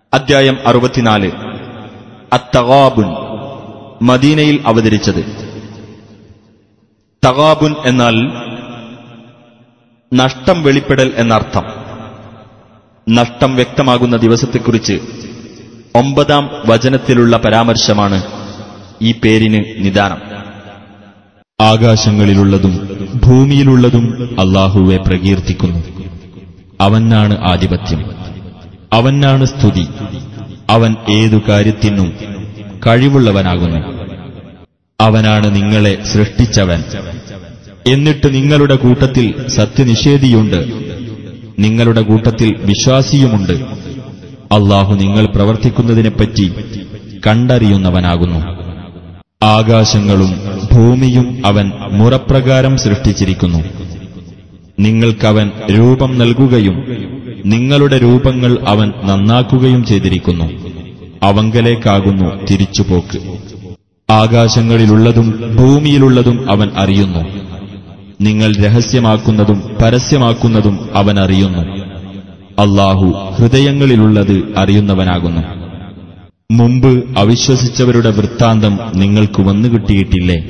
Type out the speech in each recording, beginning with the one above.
അധ്യായം അറുപത്തിനാല് അത്തഗാബുൻ മദീനയിൽ അവതരിച്ചത് തഗാബുൻ എന്നാൽ നഷ്ടം വെളിപ്പെടൽ എന്നർത്ഥം നഷ്ടം വ്യക്തമാകുന്ന ദിവസത്തെക്കുറിച്ച് ഒമ്പതാം വചനത്തിലുള്ള പരാമർശമാണ് ഈ പേരിന് നിദാനം ആകാശങ്ങളിലുള്ളതും ഭൂമിയിലുള്ളതും അള്ളാഹുവെ പ്രകീർത്തിക്കുന്നു അവനാണ് ആധിപത്യം അവനാണ് സ്തുതി അവൻ ഏതു കാര്യത്തിനും കഴിവുള്ളവനാകുന്നു അവനാണ് നിങ്ങളെ സൃഷ്ടിച്ചവൻ എന്നിട്ട് നിങ്ങളുടെ കൂട്ടത്തിൽ സത്യനിഷേധിയുണ്ട് നിങ്ങളുടെ കൂട്ടത്തിൽ വിശ്വാസിയുമുണ്ട് അള്ളാഹു നിങ്ങൾ പ്രവർത്തിക്കുന്നതിനെപ്പറ്റി കണ്ടറിയുന്നവനാകുന്നു ആകാശങ്ങളും ഭൂമിയും അവൻ മുറപ്രകാരം സൃഷ്ടിച്ചിരിക്കുന്നു നിങ്ങൾക്കവൻ രൂപം നൽകുകയും നിങ്ങളുടെ രൂപങ്ങൾ അവൻ നന്നാക്കുകയും ചെയ്തിരിക്കുന്നു അവങ്കലേക്കാകുന്നു തിരിച്ചുപോക്ക് ആകാശങ്ങളിലുള്ളതും ഭൂമിയിലുള്ളതും അവൻ അറിയുന്നു നിങ്ങൾ രഹസ്യമാക്കുന്നതും പരസ്യമാക്കുന്നതും അവൻ അറിയുന്നു അള്ളാഹു ഹൃദയങ്ങളിലുള്ളത് അറിയുന്നവനാകുന്നു മുമ്പ് അവിശ്വസിച്ചവരുടെ വൃത്താന്തം നിങ്ങൾക്ക് വന്നുകിട്ടിയിട്ടില്ലേ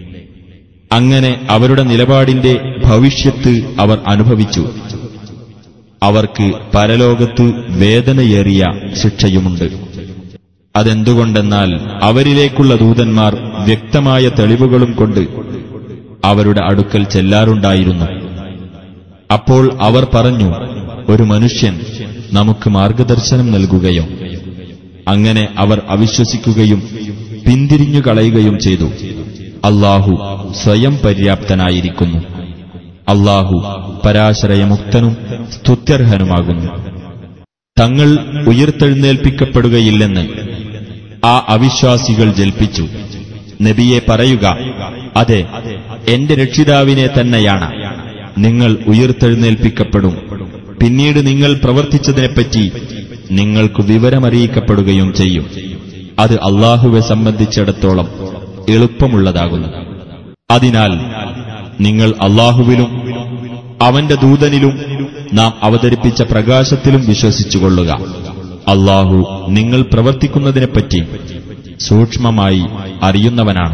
അങ്ങനെ അവരുടെ നിലപാടിന്റെ ഭവിഷ്യത്ത് അവർ അനുഭവിച്ചു അവർക്ക് പരലോകത്ത് വേദനയേറിയ ശിക്ഷയുമുണ്ട് അതെന്തുകൊണ്ടെന്നാൽ അവരിലേക്കുള്ള ദൂതന്മാർ വ്യക്തമായ തെളിവുകളും കൊണ്ട് അവരുടെ അടുക്കൽ ചെല്ലാറുണ്ടായിരുന്നു അപ്പോൾ അവർ പറഞ്ഞു ഒരു മനുഷ്യൻ നമുക്ക് മാർഗദർശനം നൽകുകയോ അങ്ങനെ അവർ അവിശ്വസിക്കുകയും പിന്തിരിഞ്ഞു കളയുകയും ചെയ്തു അള്ളാഹു സ്വയം പര്യാപ്തനായിരിക്കുന്നു അള്ളാഹു പരാശ്രയമുക്തനും സ്തുത്യർഹനുമാകുന്നു തങ്ങൾ ഉയർത്തെഴുന്നേൽപ്പിക്കപ്പെടുകയില്ലെന്ന് ആ അവിശ്വാസികൾ ജൽപ്പിച്ചു നബിയെ പറയുക അതെ എന്റെ രക്ഷിതാവിനെ തന്നെയാണ് നിങ്ങൾ ഉയർത്തെഴുന്നേൽപ്പിക്കപ്പെടും പിന്നീട് നിങ്ങൾ പ്രവർത്തിച്ചതിനെപ്പറ്റി നിങ്ങൾക്ക് വിവരമറിയിക്കപ്പെടുകയും ചെയ്യും അത് അള്ളാഹുവെ സംബന്ധിച്ചിടത്തോളം എളുപ്പമുള്ളതാകുന്നു അതിനാൽ നിങ്ങൾ അള്ളാഹുവിലും അവന്റെ ദൂതനിലും നാം അവതരിപ്പിച്ച പ്രകാശത്തിലും വിശ്വസിച്ചുകൊള്ളുക അള്ളാഹു നിങ്ങൾ പ്രവർത്തിക്കുന്നതിനെപ്പറ്റി സൂക്ഷ്മമായി അറിയുന്നവനാണ്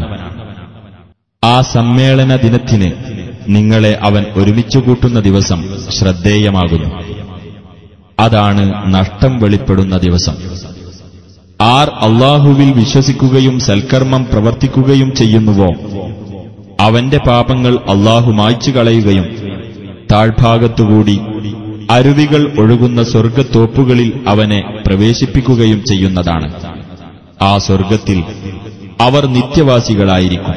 ആ സമ്മേളന ദിനത്തിന് നിങ്ങളെ അവൻ ഒരുമിച്ചു കൂട്ടുന്ന ദിവസം ശ്രദ്ധേയമാകുന്നു അതാണ് നഷ്ടം വെളിപ്പെടുന്ന ദിവസം ആർ അള്ളാഹുവിൽ വിശ്വസിക്കുകയും സൽക്കർമ്മം പ്രവർത്തിക്കുകയും ചെയ്യുന്നുവോ അവന്റെ പാപങ്ങൾ അള്ളാഹു മായ്ച്ചു കളയുകയും താഴ്ഭാഗത്തുകൂടി അരുവികൾ ഒഴുകുന്ന സ്വർഗത്തോപ്പുകളിൽ അവനെ പ്രവേശിപ്പിക്കുകയും ചെയ്യുന്നതാണ് ആ സ്വർഗത്തിൽ അവർ നിത്യവാസികളായിരിക്കും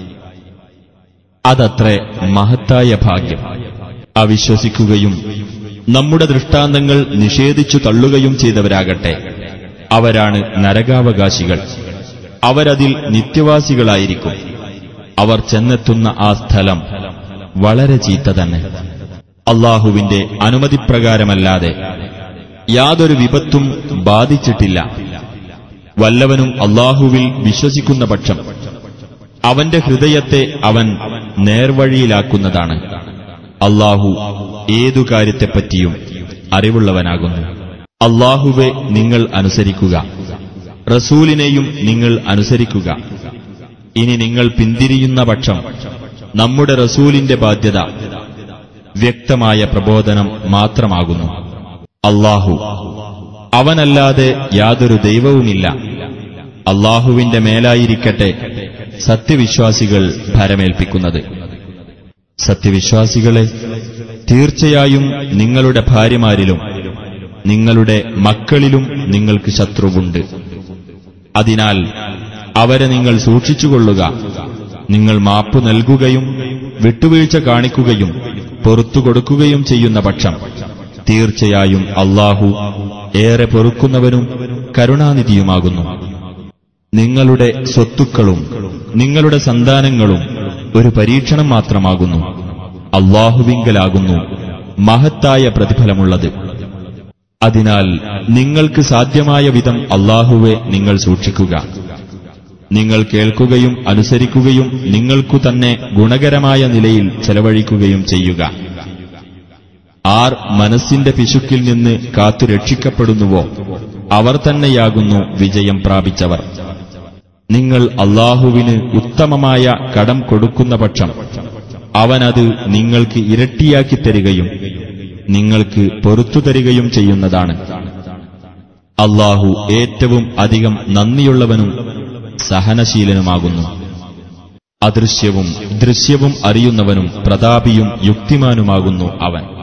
അതത്രേ മഹത്തായ ഭാഗ്യം അവിശ്വസിക്കുകയും നമ്മുടെ ദൃഷ്ടാന്തങ്ങൾ നിഷേധിച്ചു തള്ളുകയും ചെയ്തവരാകട്ടെ അവരാണ് നരകാവകാശികൾ അവരതിൽ നിത്യവാസികളായിരിക്കും അവർ ചെന്നെത്തുന്ന ആ സ്ഥലം വളരെ ചീത്ത തന്നെ അള്ളാഹുവിന്റെ അനുമതിപ്രകാരമല്ലാതെ യാതൊരു വിപത്തും ബാധിച്ചിട്ടില്ല വല്ലവനും അള്ളാഹുവിൽ വിശ്വസിക്കുന്ന പക്ഷം അവന്റെ ഹൃദയത്തെ അവൻ നേർവഴിയിലാക്കുന്നതാണ് അള്ളാഹു ഏതു കാര്യത്തെപ്പറ്റിയും അറിവുള്ളവനാകുന്നു അള്ളാഹുവെ നിങ്ങൾ അനുസരിക്കുക റസൂലിനെയും നിങ്ങൾ അനുസരിക്കുക ഇനി നിങ്ങൾ പിന്തിരിയുന്ന പക്ഷം നമ്മുടെ റസൂലിന്റെ ബാധ്യത വ്യക്തമായ പ്രബോധനം മാത്രമാകുന്നു അള്ളാഹു അവനല്ലാതെ യാതൊരു ദൈവവുമില്ല അള്ളാഹുവിന്റെ മേലായിരിക്കട്ടെ സത്യവിശ്വാസികൾ ഭരമേൽപ്പിക്കുന്നത് സത്യവിശ്വാസികളെ തീർച്ചയായും നിങ്ങളുടെ ഭാര്യമാരിലും നിങ്ങളുടെ മക്കളിലും നിങ്ങൾക്ക് ശത്രുവുണ്ട് അതിനാൽ അവരെ നിങ്ങൾ സൂക്ഷിച്ചുകൊള്ളുക നിങ്ങൾ മാപ്പ് നൽകുകയും വിട്ടുവീഴ്ച കാണിക്കുകയും പൊറത്തു കൊടുക്കുകയും ചെയ്യുന്ന പക്ഷം തീർച്ചയായും അള്ളാഹു ഏറെ പൊറുക്കുന്നവനും കരുണാനിധിയുമാകുന്നു നിങ്ങളുടെ സ്വത്തുക്കളും നിങ്ങളുടെ സന്താനങ്ങളും ഒരു പരീക്ഷണം മാത്രമാകുന്നു അള്ളാഹുവിങ്കലാകുന്നു മഹത്തായ പ്രതിഫലമുള്ളത് അതിനാൽ നിങ്ങൾക്ക് സാധ്യമായ വിധം അള്ളാഹുവെ നിങ്ങൾ സൂക്ഷിക്കുക നിങ്ങൾ കേൾക്കുകയും അനുസരിക്കുകയും നിങ്ങൾക്കു തന്നെ ഗുണകരമായ നിലയിൽ ചെലവഴിക്കുകയും ചെയ്യുക ആർ മനസ്സിന്റെ പിശുക്കിൽ നിന്ന് കാത്തു രക്ഷിക്കപ്പെടുന്നുവോ അവർ തന്നെയാകുന്നു വിജയം പ്രാപിച്ചവർ നിങ്ങൾ അള്ളാഹുവിന് ഉത്തമമായ കടം കൊടുക്കുന്ന പക്ഷം അവനത് നിങ്ങൾക്ക് ഇരട്ടിയാക്കി തരികയും നിങ്ങൾക്ക് പൊറത്തു തരികയും ചെയ്യുന്നതാണ് അള്ളാഹു ഏറ്റവും അധികം നന്ദിയുള്ളവനും സഹനശീലനുമാകുന്നു അദൃശ്യവും ദൃശ്യവും അറിയുന്നവനും പ്രതാപിയും യുക്തിമാനുമാകുന്നു അവൻ